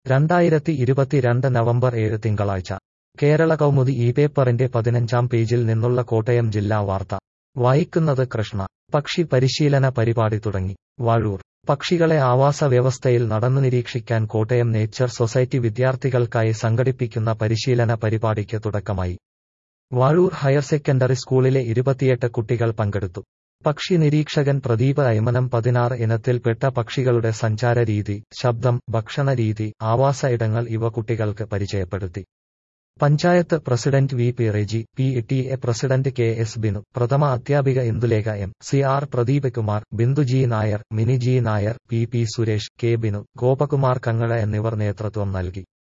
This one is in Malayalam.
രണ്ടായിരത്തി ഇരുപത്തിരണ്ട് നവംബർ ഏഴ് തിങ്കളാഴ്ച കേരള കൗമുദി ഈ പേപ്പറിന്റെ പതിനഞ്ചാം പേജിൽ നിന്നുള്ള കോട്ടയം ജില്ലാ വാർത്ത വായിക്കുന്നത് കൃഷ്ണ പക്ഷി പരിശീലന പരിപാടി തുടങ്ങി വാഴൂർ പക്ഷികളെ ആവാസ വ്യവസ്ഥയിൽ നടന്നു നിരീക്ഷിക്കാൻ കോട്ടയം നേച്ചർ സൊസൈറ്റി വിദ്യാർത്ഥികൾക്കായി സംഘടിപ്പിക്കുന്ന പരിശീലന പരിപാടിക്ക് തുടക്കമായി വാഴൂർ ഹയർ സെക്കൻഡറി സ്കൂളിലെ ഇരുപത്തിയെട്ട് കുട്ടികൾ പങ്കെടുത്തു പക്ഷി നിരീക്ഷകൻ പ്രദീപ് അയമനം പതിനാറ് ഇനത്തിൽപ്പെട്ട പക്ഷികളുടെ സഞ്ചാര രീതി ശബ്ദം ഭക്ഷണ രീതി ആവാസ ഇടങ്ങൾ ഇവ കുട്ടികൾക്ക് പരിചയപ്പെടുത്തി panchayat president V P Reji P T A president K S Binu പ്രഥമ അധ്യാപിക Indulekha M C R Pradeep Kumar Bindu G Nair Mini G Nair P P Suresh K Binu Gopakumar Kangazha എന്നിവർ നേതൃത്വം നൽകി